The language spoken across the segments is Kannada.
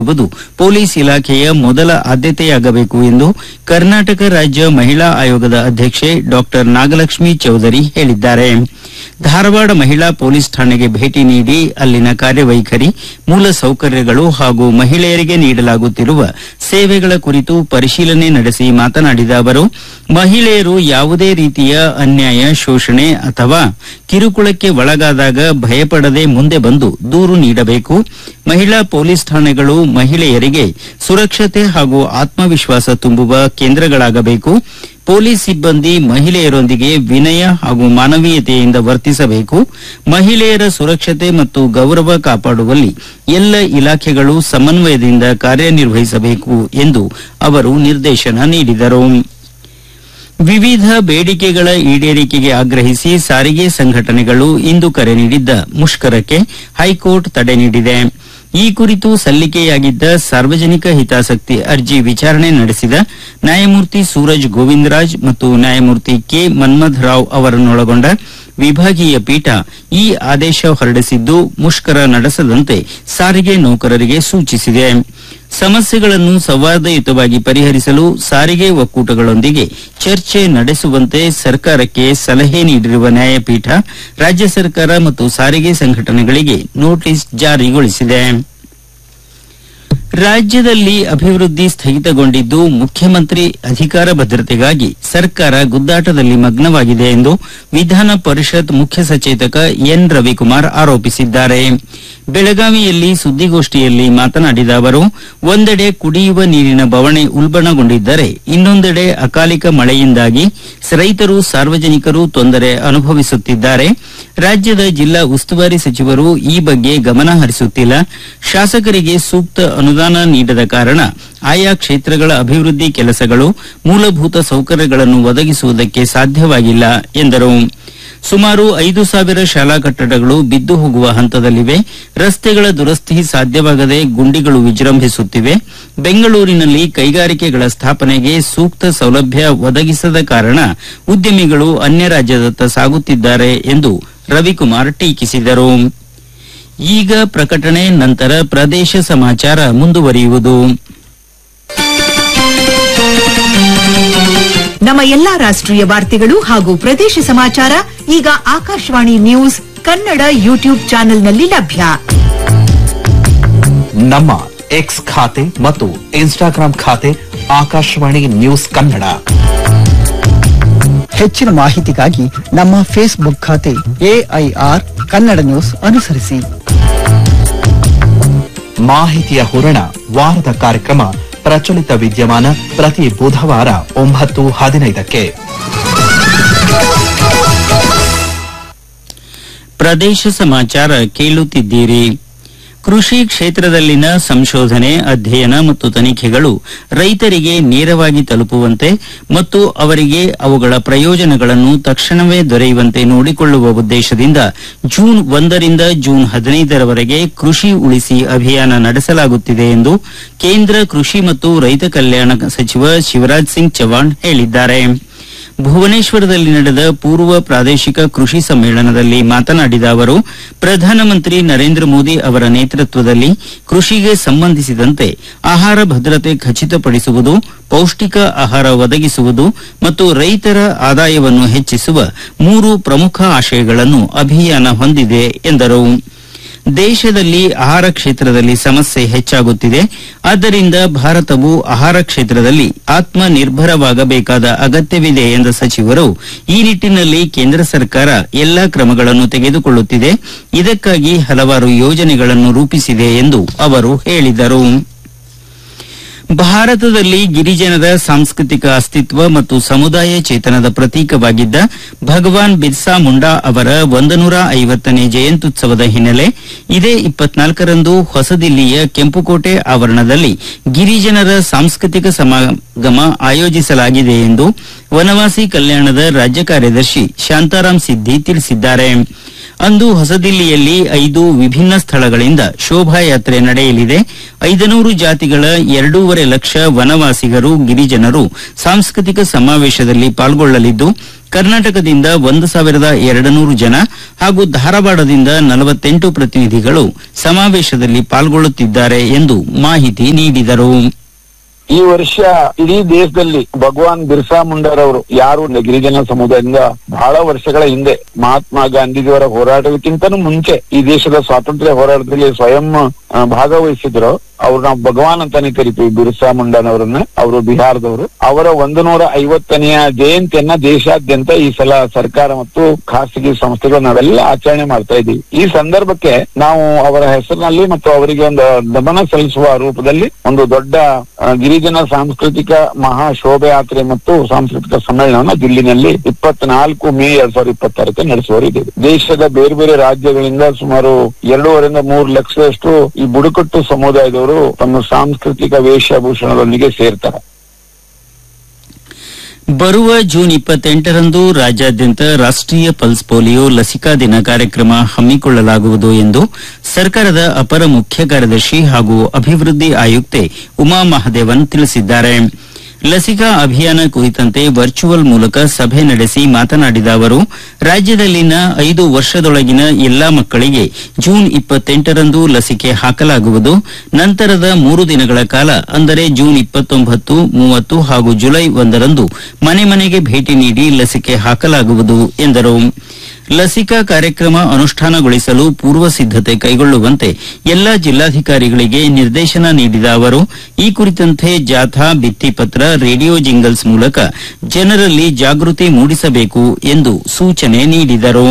ಎಂಬುದು ಪೊಲೀಸ್ ಇಲಾಖೆಯ ಮೊದಲ ಆದ್ಯತೆಯಾಗಬೇಕು ಎಂದು ಕರ್ನಾಟಕ ರಾಜ್ಯ ಮಹಿಳಾ ಆಯೋಗದ ಅಧ್ಯಕ್ಷೆ ಡಾಕ್ಟರ್ ನಾಗಲಕ್ಷ್ಮಿ ಚೌಧರಿ ಹೇಳಿದ್ದಾರೆ ಧಾರವಾಡ ಮಹಿಳಾ ಪೊಲೀಸ್ ಠಾಣೆಗೆ ಭೇಟಿ ನೀಡಿ ಅಲ್ಲಿನ ಕಾರ್ಯವೈಖರಿ ಮೂಲ ಸೌಕರ್ಯಗಳು ಹಾಗೂ ಮಹಿಳೆಯರಿಗೆ ನೀಡಲಾಗುತ್ತಿರುವ ಸೇವೆಗಳ ಕುರಿತು ಪರಿಶೀಲನೆ ನಡೆಸಿ ಮಾತನಾಡಿದ ಅವರು ಮಹಿಳೆಯರು ಯಾವುದೇ ರೀತಿಯ ಅನ್ಯಾಯ ಶೋಷಣೆ ಅಥವಾ ಕಿರುಕುಳಕ್ಕೆ ಒಳಗಾದಾಗ ಭಯಪಡದೆ ಮುಂದೆ ಬಂದು ದೂರು ನೀಡಬೇಕು ಮಹಿಳಾ ಪೊಲೀಸ್ ಠಾಣೆಗಳು ಮಹಿಳೆಯರಿಗೆ ಸುರಕ್ಷತೆ ಹಾಗೂ ಆತ್ಮವಿಶ್ವಾಸ ತುಂಬುವ ಕೇಂದ್ರಗಳಾಗಬೇಕು ಪೊಲೀಸ್ ಸಿಬ್ಬಂದಿ ಮಹಿಳೆಯರೊಂದಿಗೆ ವಿನಯ ಹಾಗೂ ಮಾನವೀಯತೆಯಿಂದ ವರ್ತಿಸಬೇಕು ಮಹಿಳೆಯರ ಸುರಕ್ಷತೆ ಮತ್ತು ಗೌರವ ಕಾಪಾಡುವಲ್ಲಿ ಎಲ್ಲ ಇಲಾಖೆಗಳು ಸಮನ್ವಯದಿಂದ ಕಾರ್ಯನಿರ್ವಹಿಸಬೇಕು ಎಂದು ಅವರು ನಿರ್ದೇಶನ ನೀಡಿದರು ವಿವಿಧ ಬೇಡಿಕೆಗಳ ಈಡೇರಿಕೆಗೆ ಆಗ್ರಹಿಸಿ ಸಾರಿಗೆ ಸಂಘಟನೆಗಳು ಇಂದು ಕರೆ ನೀಡಿದ್ದ ಮುಷ್ಕರಕ್ಕೆ ಹೈಕೋರ್ಟ್ ತಡೆ ನೀಡಿದೆ ಈ ಕುರಿತು ಸಲ್ಲಿಕೆಯಾಗಿದ್ದ ಸಾರ್ವಜನಿಕ ಹಿತಾಸಕ್ತಿ ಅರ್ಜಿ ವಿಚಾರಣೆ ನಡೆಸಿದ ನ್ಯಾಯಮೂರ್ತಿ ಸೂರಜ್ ಗೋವಿಂದರಾಜ್ ಮತ್ತು ನ್ಯಾಯಮೂರ್ತಿ ಕೆ ಮನ್ಮಥ್ ರಾವ್ ಅವರನ್ನೊಳಗೊಂಡ ವಿಭಾಗೀಯ ಪೀಠ ಈ ಆದೇಶ ಹೊರಡಿಸಿದ್ದು ಮುಷ್ಕರ ನಡೆಸದಂತೆ ಸಾರಿಗೆ ನೌಕರರಿಗೆ ಸೂಚಿಸಿದೆ ಸಮಸ್ಯೆಗಳನ್ನು ಸಂವಾದಯುತವಾಗಿ ಪರಿಹರಿಸಲು ಸಾರಿಗೆ ಒಕ್ಕೂಟಗಳೊಂದಿಗೆ ಚರ್ಚೆ ನಡೆಸುವಂತೆ ಸರ್ಕಾರಕ್ಕೆ ಸಲಹೆ ನೀಡಿರುವ ನ್ಯಾಯಪೀಠ ರಾಜ್ಯ ಸರ್ಕಾರ ಮತ್ತು ಸಾರಿಗೆ ಸಂಘಟನೆಗಳಿಗೆ ನೋಟಿಸ್ ಜಾರಿಗೊಳಿಸಿದೆ ರಾಜ್ಯದಲ್ಲಿ ಅಭಿವೃದ್ಧಿ ಸ್ಥಗಿತಗೊಂಡಿದ್ದು ಮುಖ್ಯಮಂತ್ರಿ ಅಧಿಕಾರ ಭದ್ರತೆಗಾಗಿ ಸರ್ಕಾರ ಗುದ್ದಾಟದಲ್ಲಿ ಮಗ್ನವಾಗಿದೆ ಎಂದು ವಿಧಾನ ಪರಿಷತ್ ಮುಖ್ಯ ಸಚೇತಕ ಎನ್ ರವಿಕುಮಾರ್ ಆರೋಪಿಸಿದ್ದಾರೆ ಬೆಳಗಾವಿಯಲ್ಲಿ ಸುದ್ದಿಗೋಷ್ಠಿಯಲ್ಲಿ ಮಾತನಾಡಿದ ಅವರು ಒಂದೆಡೆ ಕುಡಿಯುವ ನೀರಿನ ಬವಣೆ ಉಲ್ಬಣಗೊಂಡಿದ್ದರೆ ಇನ್ನೊಂದೆಡೆ ಅಕಾಲಿಕ ಮಳೆಯಿಂದಾಗಿ ರೈತರು ಸಾರ್ವಜನಿಕರು ತೊಂದರೆ ಅನುಭವಿಸುತ್ತಿದ್ದಾರೆ ರಾಜ್ಯದ ಜಿಲ್ಲಾ ಉಸ್ತುವಾರಿ ಸಚಿವರು ಈ ಬಗ್ಗೆ ಗಮನ ಹರಿಸುತ್ತಿಲ್ಲ ಶಾಸಕರಿಗೆ ಸೂಕ್ತ ಅನುದಾನ ನೀಡದ ಕಾರಣ ಆಯಾ ಕ್ಷೇತ್ರಗಳ ಅಭಿವೃದ್ಧಿ ಕೆಲಸಗಳು ಮೂಲಭೂತ ಸೌಕರ್ಯಗಳನ್ನು ಒದಗಿಸುವುದಕ್ಕೆ ಸಾಧ್ಯವಾಗಿಲ್ಲ ಎಂದರು ಸುಮಾರು ಐದು ಸಾವಿರ ಶಾಲಾ ಕಟ್ಟಡಗಳು ಬಿದ್ದು ಹೋಗುವ ಹಂತದಲ್ಲಿವೆ ರಸ್ತೆಗಳ ದುರಸ್ತಿ ಸಾಧ್ಯವಾಗದೆ ಗುಂಡಿಗಳು ವಿಜೃಂಭಿಸುತ್ತಿವೆ ಬೆಂಗಳೂರಿನಲ್ಲಿ ಕೈಗಾರಿಕೆಗಳ ಸ್ಥಾಪನೆಗೆ ಸೂಕ್ತ ಸೌಲಭ್ಯ ಒದಗಿಸದ ಕಾರಣ ಉದ್ಯಮಿಗಳು ಅನ್ಯ ರಾಜ್ಯದತ್ತ ಸಾಗುತ್ತಿದ್ದಾರೆ ಎಂದು ರವಿಕುಮಾರ್ ಟೀಕಿಸಿದರು ಈಗ ಪ್ರಕಟಣೆ ನಂತರ ಪ್ರದೇಶ ಸಮಾಚಾರ ಮುಂದುವರಿಯುವುದು ನಮ್ಮ ಎಲ್ಲಾ ರಾಷ್ಟ್ರೀಯ ವಾರ್ತೆಗಳು ಹಾಗೂ ಪ್ರದೇಶ ಸಮಾಚಾರ ಈಗ ಆಕಾಶವಾಣಿ ನ್ಯೂಸ್ ಕನ್ನಡ ಯೂಟ್ಯೂಬ್ ಚಾನೆಲ್ನಲ್ಲಿ ಲಭ್ಯ ನಮ್ಮ ಎಕ್ಸ್ ಖಾತೆ ಮತ್ತು ಇನ್ಸ್ಟಾಗ್ರಾಂ ಖಾತೆ ಆಕಾಶವಾಣಿ ನ್ಯೂಸ್ ಕನ್ನಡ ಹೆಚ್ಚಿನ ಮಾಹಿತಿಗಾಗಿ ನಮ್ಮ ಫೇಸ್ಬುಕ್ ಖಾತೆ ಎಐಆರ್ ಕನ್ನಡ ನ್ಯೂಸ್ ಅನುಸರಿಸಿ ಮಾಹಿತಿಯ ಹೂರಣ ವಾರದ ಕಾರ್ಯಕ್ರಮ ಪ್ರಚಲಿತ ವಿದ್ಯಮಾನ ಪ್ರತಿ ಬುಧವಾರ ಒಂಬತ್ತು ಹದಿನೈದಕ್ಕೆ ಪ್ರದೇಶ ಸಮಾಚಾರ ಕೇಳುತ್ತಿದ್ದೀರಿ ಕೃಷಿ ಕ್ಷೇತ್ರದಲ್ಲಿನ ಸಂಶೋಧನೆ ಅಧ್ಯಯನ ಮತ್ತು ತನಿಖೆಗಳು ರೈತರಿಗೆ ನೇರವಾಗಿ ತಲುಪುವಂತೆ ಮತ್ತು ಅವರಿಗೆ ಅವುಗಳ ಪ್ರಯೋಜನಗಳನ್ನು ತಕ್ಷಣವೇ ದೊರೆಯುವಂತೆ ನೋಡಿಕೊಳ್ಳುವ ಉದ್ದೇಶದಿಂದ ಜೂನ್ ಒಂದರಿಂದ ಜೂನ್ ಹದಿನೈದರವರೆಗೆ ಕೃಷಿ ಉಳಿಸಿ ಅಭಿಯಾನ ನಡೆಸಲಾಗುತ್ತಿದೆ ಎಂದು ಕೇಂದ್ರ ಕೃಷಿ ಮತ್ತು ರೈತ ಕಲ್ಯಾಣ ಸಚಿವ ಶಿವರಾಜ್ ಸಿಂಗ್ ಚೌಹಾಣ್ ಹೇಳಿದ್ದಾರೆ ಭುವನೇಶ್ವರದಲ್ಲಿ ನಡೆದ ಪೂರ್ವ ಪ್ರಾದೇಶಿಕ ಕೃಷಿ ಸಮ್ಮೇಳನದಲ್ಲಿ ಮಾತನಾಡಿದ ಅವರು ಪ್ರಧಾನಮಂತ್ರಿ ನರೇಂದ್ರ ಮೋದಿ ಅವರ ನೇತೃತ್ವದಲ್ಲಿ ಕೃಷಿಗೆ ಸಂಬಂಧಿಸಿದಂತೆ ಆಹಾರ ಭದ್ರತೆ ಖಚಿತಪಡಿಸುವುದು ಪೌಷ್ಟಿಕ ಆಹಾರ ಒದಗಿಸುವುದು ಮತ್ತು ರೈತರ ಆದಾಯವನ್ನು ಹೆಚ್ಚಿಸುವ ಮೂರು ಪ್ರಮುಖ ಆಶಯಗಳನ್ನು ಅಭಿಯಾನ ಹೊಂದಿದೆ ಎಂದರು ದೇಶದಲ್ಲಿ ಆಹಾರ ಕ್ಷೇತ್ರದಲ್ಲಿ ಸಮಸ್ಯೆ ಹೆಚ್ಚಾಗುತ್ತಿದೆ ಆದ್ದರಿಂದ ಭಾರತವು ಆಹಾರ ಕ್ಷೇತ್ರದಲ್ಲಿ ಆತ್ಮನಿರ್ಭರವಾಗಬೇಕಾದ ಅಗತ್ಯವಿದೆ ಎಂದ ಸಚಿವರು ಈ ನಿಟ್ಟಿನಲ್ಲಿ ಕೇಂದ್ರ ಸರ್ಕಾರ ಎಲ್ಲಾ ಕ್ರಮಗಳನ್ನು ತೆಗೆದುಕೊಳ್ಳುತ್ತಿದೆ ಇದಕ್ಕಾಗಿ ಹಲವಾರು ಯೋಜನೆಗಳನ್ನು ರೂಪಿಸಿದೆ ಎಂದು ಅವರು ಹೇಳಿದರು ಭಾರತದಲ್ಲಿ ಗಿರಿಜನರ ಸಾಂಸ್ಕೃತಿಕ ಅಸ್ತಿತ್ವ ಮತ್ತು ಸಮುದಾಯ ಚೇತನದ ಪ್ರತೀಕವಾಗಿದ್ದ ಭಗವಾನ್ ಬಿರ್ಸಾ ಮುಂಡಾ ಅವರ ಒಂದನೂರ ಐವತ್ತನೇ ಜಯಂತ್ಯುತ್ಸವದ ಹಿನ್ನೆಲೆ ಇದೇ ಇಪ್ಪತ್ನಾಲ್ಕರಂದು ಹೊಸದಿಲ್ಲಿಯ ಕೆಂಪುಕೋಟೆ ಆವರಣದಲ್ಲಿ ಗಿರಿಜನರ ಸಾಂಸ್ಕೃತಿಕ ಸಮಾಗಮ ಆಯೋಜಿಸಲಾಗಿದೆ ಎಂದು ವನವಾಸಿ ಕಲ್ಯಾಣದ ರಾಜ್ಯ ಕಾರ್ಯದರ್ಶಿ ಶಾಂತಾರಾಮ್ ಸಿದ್ದಿ ತಿಳಿಸಿದ್ದಾರೆ ಅಂದು ಹೊಸದಿಲ್ಲಿಯಲ್ಲಿ ಐದು ವಿಭಿನ್ನ ಸ್ಥಳಗಳಿಂದ ಶೋಭಾಯಾತ್ರೆ ನಡೆಯಲಿದೆ ಐದನೂರು ಜಾತಿಗಳ ಎರಡೂವರೆ ಲಕ್ಷ ವನವಾಸಿಗರು ಗಿರಿಜನರು ಸಾಂಸ್ಕೃತಿಕ ಸಮಾವೇಶದಲ್ಲಿ ಪಾಲ್ಗೊಳ್ಳಲಿದ್ದು ಕರ್ನಾಟಕದಿಂದ ಒಂದು ಸಾವಿರದ ಎರಡು ನೂರು ಜನ ಹಾಗೂ ಧಾರವಾಡದಿಂದ ನಲವತ್ತೆಂಟು ಪ್ರತಿನಿಧಿಗಳು ಸಮಾವೇಶದಲ್ಲಿ ಪಾಲ್ಗೊಳ್ಳುತ್ತಿದ್ದಾರೆ ಎಂದು ಮಾಹಿತಿ ನೀಡಿದರು ಈ ವರ್ಷ ಇಡೀ ದೇಶದಲ್ಲಿ ಭಗವಾನ್ ಬಿರ್ಸಾ ಮುಂಡಾರವರು ಯಾರು ಗಿರಿಜನ ಸಮುದಾಯದಿಂದ ಬಹಳ ವರ್ಷಗಳ ಹಿಂದೆ ಮಹಾತ್ಮ ಗಾಂಧೀಜಿಯವರ ಹೋರಾಟಕ್ಕಿಂತನೂ ಮುಂಚೆ ಈ ದೇಶದ ಸ್ವಾತಂತ್ರ್ಯ ಹೋರಾಟದಲ್ಲಿ ಸ್ವಯಂ ಆ, ಭಾಗವಹಿಸಿದ್ರು ಅವ್ರು ನಾವು ಭಗವಾನ್ ಅಂತಾನೆ ಕರಿತೀವಿ ಬಿರ್ಸಾ ಮುಂಡಾನವರನ್ನ ಅವರು ಬಿಹಾರದವರು ಅವರ ಒಂದು ನೂರ ಐವತ್ತನೆಯ ಜಯಂತಿಯನ್ನ ದೇಶಾದ್ಯಂತ ಈ ಸಲ ಸರ್ಕಾರ ಮತ್ತು ಖಾಸಗಿ ಸಂಸ್ಥೆಗಳು ನಾವೆಲ್ಲ ಆಚರಣೆ ಮಾಡ್ತಾ ಇದ್ದೀವಿ ಈ ಸಂದರ್ಭಕ್ಕೆ ನಾವು ಅವರ ಹೆಸರಿನಲ್ಲಿ ಮತ್ತು ಅವರಿಗೆ ಒಂದು ನಮನ ಸಲ್ಲಿಸುವ ರೂಪದಲ್ಲಿ ಒಂದು ದೊಡ್ಡ ಆ, ಗಿರಿಜನ ಸಾಂಸ್ಕೃತಿಕ ಮಹಾ ಶೋಭಯಾತ್ರೆ ಮತ್ತು ಸಾಂಸ್ಕೃತಿಕ ಸಮ್ಮೇಳನವನ್ನು ದಿಲ್ಲಿನಲ್ಲಿ ಇಪ್ಪತ್ನಾಲ್ಕು ಮೇ ಎರಡ್ ಸಾವಿರದ ಇಪ್ಪತ್ತಾರಕ್ಕೆ ನಡೆಸುವರಿದೆ ದೇಶದ ಬೇರೆ ಬೇರೆ ರಾಜ್ಯಗಳಿಂದ ಸುಮಾರು ಎರಡೂವರೆಯಿಂದ ಮೂರು ಲಕ್ಷದಷ್ಟು ಈ ಬುಡಕಟ್ಟು ಸಮುದಾಯದವರು ತಮ್ಮ ಸಾಂಸ್ಕೃತಿಕ ವೇಷಭೂಷಣದೊಂದಿಗೆ ಸೇರ್ತಾರೆ ಬರುವ ಜೂನ್ ಇಪ್ಪತ್ತೆಂಟರಂದು ರಾಜ್ಯಾದ್ಯಂತ ರಾಷ್ಟ್ರೀಯ ಪಲ್ಸ್ ಪೋಲಿಯೋ ಲಸಿಕಾ ದಿನ ಕಾರ್ಯಕ್ರಮ ಹಮ್ಮಿಕೊಳ್ಳಲಾಗುವುದು ಎಂದು ಸರ್ಕಾರದ ಅಪರ ಮುಖ್ಯ ಕಾರ್ಯದರ್ಶಿ ಹಾಗೂ ಅಭಿವೃದ್ಧಿ ಆಯುಕ್ತೆ ಉಮಾ ಮಹದೇವನ್ ತಿಳಿಸಿದ್ದಾರೆ ಲಸಿಕಾ ಅಭಿಯಾನ ಕುರಿತಂತೆ ವರ್ಚುವಲ್ ಮೂಲಕ ಸಭೆ ನಡೆಸಿ ಮಾತನಾಡಿದ ಅವರು ರಾಜ್ಯದಲ್ಲಿನ ಐದು ವರ್ಷದೊಳಗಿನ ಎಲ್ಲಾ ಮಕ್ಕಳಿಗೆ ಜೂನ್ ಇಪ್ಪತ್ತೆಂಟರಂದು ಲಸಿಕೆ ಹಾಕಲಾಗುವುದು ನಂತರದ ಮೂರು ದಿನಗಳ ಕಾಲ ಅಂದರೆ ಜೂನ್ ಇಪ್ಪತ್ತೊಂಬತ್ತು ಮೂವತ್ತು ಹಾಗೂ ಜುಲೈ ಒಂದರಂದು ಮನೆ ಮನೆಗೆ ಭೇಟಿ ನೀಡಿ ಲಸಿಕೆ ಹಾಕಲಾಗುವುದು ಎಂದರು ಲಸಿಕಾ ಕಾರ್ಯಕ್ರಮ ಅನುಷ್ಠಾನಗೊಳಿಸಲು ಪೂರ್ವ ಸಿದ್ದತೆ ಕೈಗೊಳ್ಳುವಂತೆ ಎಲ್ಲಾ ಜಿಲ್ಲಾಧಿಕಾರಿಗಳಿಗೆ ನಿರ್ದೇಶನ ನೀಡಿದ ಅವರು ಈ ಕುರಿತಂತೆ ಜಾಥಾ ಭಿತ್ತಿಪತ್ರ ರೇಡಿಯೋ ಜಿಂಗಲ್ಸ್ ಮೂಲಕ ಜನರಲ್ಲಿ ಜಾಗೃತಿ ಮೂಡಿಸಬೇಕು ಎಂದು ಸೂಚನೆ ನೀಡಿದರು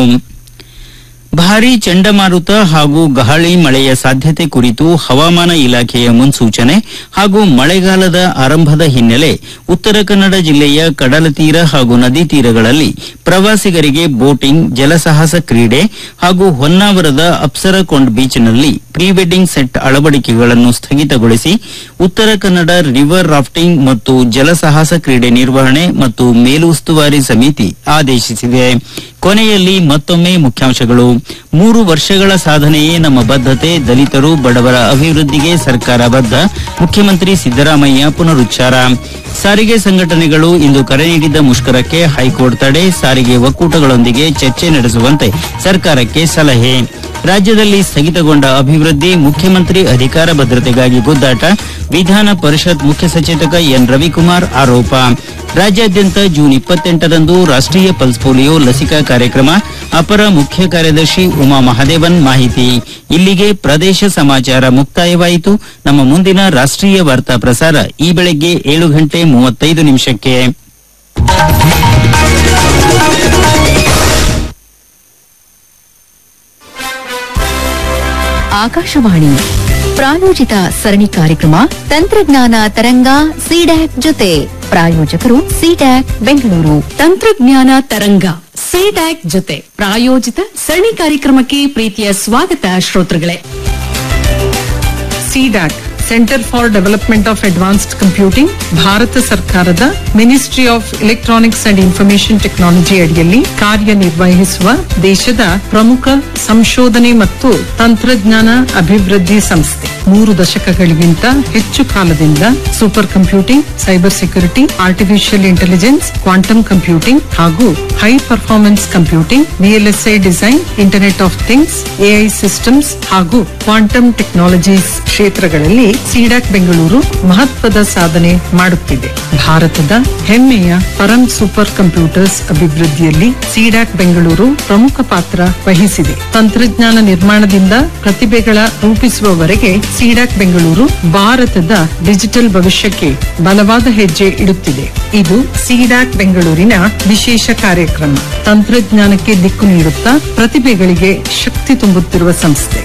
ಭಾರೀ ಚಂಡಮಾರುತ ಹಾಗೂ ಗಾಳಿ ಮಳೆಯ ಸಾಧ್ಯತೆ ಕುರಿತು ಹವಾಮಾನ ಇಲಾಖೆಯ ಮುನ್ಸೂಚನೆ ಹಾಗೂ ಮಳೆಗಾಲದ ಆರಂಭದ ಹಿನ್ನೆಲೆ ಉತ್ತರ ಕನ್ನಡ ಜಿಲ್ಲೆಯ ಕಡಲತೀರ ಹಾಗೂ ನದಿ ತೀರಗಳಲ್ಲಿ ಪ್ರವಾಸಿಗರಿಗೆ ಬೋಟಿಂಗ್ ಜಲಸಾಹಸ ಕ್ರೀಡೆ ಹಾಗೂ ಹೊನ್ನಾವರದ ಅಪ್ಸರಕೊಂಡ್ ಬೀಚ್ನಲ್ಲಿ ಪ್ರೀ ವೆಡ್ಡಿಂಗ್ ಸೆಟ್ ಅಳವಡಿಕೆಗಳನ್ನು ಸ್ಥಗಿತಗೊಳಿಸಿ ಉತ್ತರ ಕನ್ನಡ ರಿವರ್ ರಾಫ್ಟಿಂಗ್ ಮತ್ತು ಜಲಸಾಹಸ ಕ್ರೀಡೆ ನಿರ್ವಹಣೆ ಮತ್ತು ಮೇಲುಸ್ತುವಾರಿ ಸಮಿತಿ ಆದೇಶಿಸಿದೆ ಕೊನೆಯಲ್ಲಿ ಮತ್ತೊಮ್ಮೆ ಮುಖ್ಯಾಂಶಗಳು ಮೂರು ವರ್ಷಗಳ ಸಾಧನೆಯೇ ನಮ್ಮ ಬದ್ಧತೆ ದಲಿತರು ಬಡವರ ಅಭಿವೃದ್ಧಿಗೆ ಸರ್ಕಾರ ಬದ್ಧ ಮುಖ್ಯಮಂತ್ರಿ ಸಿದ್ದರಾಮಯ್ಯ ಪುನರುಚ್ಚಾರ ಸಾರಿಗೆ ಸಂಘಟನೆಗಳು ಇಂದು ಕರೆ ನೀಡಿದ್ದ ಮುಷ್ಕರಕ್ಕೆ ಹೈಕೋರ್ಟ್ ತಡೆ ಸಾರಿಗೆ ಒಕ್ಕೂಟಗಳೊಂದಿಗೆ ಚರ್ಚೆ ನಡೆಸುವಂತೆ ಸರ್ಕಾರಕ್ಕೆ ಸಲಹೆ ರಾಜ್ಯದಲ್ಲಿ ಸ್ಥಗಿತಗೊಂಡ ಅಭಿವೃದ್ಧಿ ಮುಖ್ಯಮಂತ್ರಿ ಅಧಿಕಾರ ಭದ್ರತೆಗಾಗಿ ಗುದ್ದಾಟ ವಿಧಾನ ಪರಿಷತ್ ಮುಖ್ಯ ಸಚೇತಕ ಎನ್ ರವಿಕುಮಾರ್ ಆರೋಪ ರಾಜ್ಯಾದ್ಯಂತ ಜೂನ್ ಇಪ್ಪತ್ತೆಂಟರಂದು ರಾಷ್ಟ್ರೀಯ ಪಲ್ಸ್ ಪೋಲಿಯೋ ಲಸಿಕಾ ಕಾರ್ಯಕ್ರಮ ಅಪರ ಮುಖ್ಯ ಕಾರ್ಯದರ್ಶಿ ಉಮಾ ಮಹದೇವನ್ ಮಾಹಿತಿ ಇಲ್ಲಿಗೆ ಪ್ರದೇಶ ಸಮಾಚಾರ ಮುಕ್ತಾಯವಾಯಿತು ನಮ್ಮ ಮುಂದಿನ ರಾಷ್ಟ್ರೀಯ ವಾರ್ತಾ ಪ್ರಸಾರ ಈ ಬೆಳಗ್ಗೆ ಏಳು ಗಂಟೆ ಮೂವತ್ತೈದು ನಿಮಿಷಕ್ಕೆ ಆಕಾಶವಾಣಿ ಪ್ರಾಯೋಜಿತ ಸರಣಿ ಕಾರ್ಯಕ್ರಮ ತಂತ್ರಜ್ಞಾನ ತರಂಗ ಸಿಡ್ಯಾಕ್ ಜೊತೆ ಪ್ರಾಯೋಜಕರು ಸಿಡ್ಯಾಕ್ ಬೆಂಗಳೂರು ತಂತ್ರಜ್ಞಾನ ತರಂಗ ಸಿಡ್ಯಾಕ್ ಜೊತೆ ಪ್ರಾಯೋಜಿತ ಸರಣಿ ಕಾರ್ಯಕ್ರಮಕ್ಕೆ ಪ್ರೀತಿಯ ಸ್ವಾಗತ ಶ್ರೋತೃಗಳೇ CDAC centre for development of advanced computing Bharat ಸರ್ಕಾರದ ministry of electronics and information technology ಅಡಿಯಲ್ಲಿ ಕಾರ್ಯನಿರ್ವಹಿಸುವ ದೇಶದ ಪ್ರಮುಖ ಸಂಶೋಧನೆ ಮತ್ತು ತಂತ್ರಜ್ಞಾನ ಅಭಿವೃದ್ಧಿ ಸಂಸ್ಥೆ ಮೂರು ದಶಕಗಳಿಗಿಂತ ಹೆಚ್ಚು ಕಾಲದಿಂದ super computing cyber security artificial intelligence quantum computing ಹಾಗೂ high performance computing VLSI design internet of things AI systems ಹಾಗೂ ಕ್ವಾಂಟಮ್ ಟೆಕ್ನಾಲಜೀಸ್ ಕ್ಷೇತ್ರಗಳಲ್ಲಿ ಸಿಡಾಕ್ ಬೆಂಗಳೂರು ಮಹತ್ವದ ಸಾಧನೆ ಮಾಡುತ್ತಿದೆ ಭಾರತದ ಹೆಮ್ಮೆಯ ಪರಂ ಸೂಪರ್ ಕಂಪ್ಯೂಟರ್ಸ್ ಅಭಿವೃದ್ಧಿಯಲ್ಲಿ ಸಿಡಾಕ್ ಬೆಂಗಳೂರು ಪ್ರಮುಖ ಪಾತ್ರ ವಹಿಸಿದೆ ತಂತ್ರಜ್ಞಾನ ನಿರ್ಮಾಣದಿಂದ ಪ್ರತಿಭೆಗಳ ರೂಪಿಸುವವರೆಗೆ ಸಿಡಾಕ್ ಬೆಂಗಳೂರು ಭಾರತದ ಡಿಜಿಟಲ್ ಭವಿಷ್ಯಕ್ಕೆ ಬಲವಾದ ಹೆಜ್ಜೆ ಇಡುತ್ತಿದೆ ಇದು ಸಿಡಾಕ್ ಬೆಂಗಳೂರಿನ ವಿಶೇಷ ಕಾರ್ಯಕ್ರಮ ತಂತ್ರಜ್ಞಾನಕ್ಕೆ ದಿಕ್ಕು ನೀಡುತ್ತಾ ಪ್ರತಿಭೆಗಳಿಗೆ ಶಕ್ತಿ ತುಂಬುತ್ತಿರುವ ಸಂಸ್ಥೆ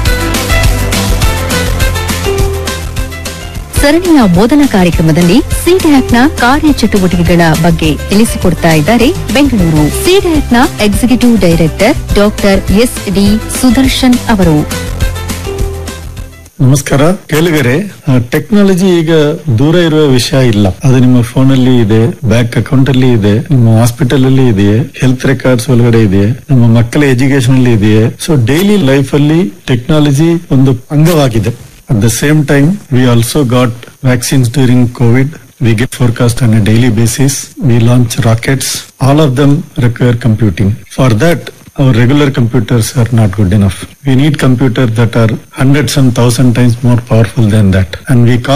ಸರಣಿಯ ಮೊದಲ ಕಾರ್ಯಕ್ರಮದಲ್ಲಿ ಸಿಡ್ಯಾಕ್ನ ಕಾರ್ಯಚಟುವಟಿಕೆಗಳ ಬಗ್ಗೆ ತಿಳಿಸಿಕೊಡ್ತಾ ಇದ್ದಾರೆ ಬೆಂಗಳೂರು ಸಿಡ್ಯಾಕ್ನ executive director doctor S D Sudarshan ಅವರು ನಮಸ್ಕಾರ ಕೇಳಿಗರೆ ಟೆಕ್ನಾಲಜಿ ಈಗ ದೂರ ಇರುವ ವಿಷಯ ಇಲ್ಲ ಅದು ನಿಮ್ಮ ಫೋನ್ ಅಲ್ಲಿ ಇದೆ ಬ್ಯಾಂಕ್ ಅಕೌಂಟ್ ಅಲ್ಲಿ ಇದೆ ನಿಮ್ಮ ಹಾಸ್ಪಿಟಲ್ ಅಲ್ಲಿ ಇದೆಯೇ ಹೆಲ್ತ್ ರೆಕಾರ್ಡ್ಸ್ ಒಳಗಡೆ ಇದೆಯೇ ನಮ್ಮ ಮಕ್ಕಳ ಎಜುಕೇಶನ್ ಅಲ್ಲಿ ಇದೆಯೇ ಸೊ ಡೈಲಿ ಲೈಫ್ ಅಲ್ಲಿ ಟೆಕ್ನಾಲಜಿ ಒಂದು ಅಂಗವಾಗಿದೆ at the same time we also got vaccines during COVID We get forecast on a daily basis. We launch rockets. All of them require computing. For that, our regular computers are not good enough. We need computers that are hundreds and thousand times more powerful than that. And we call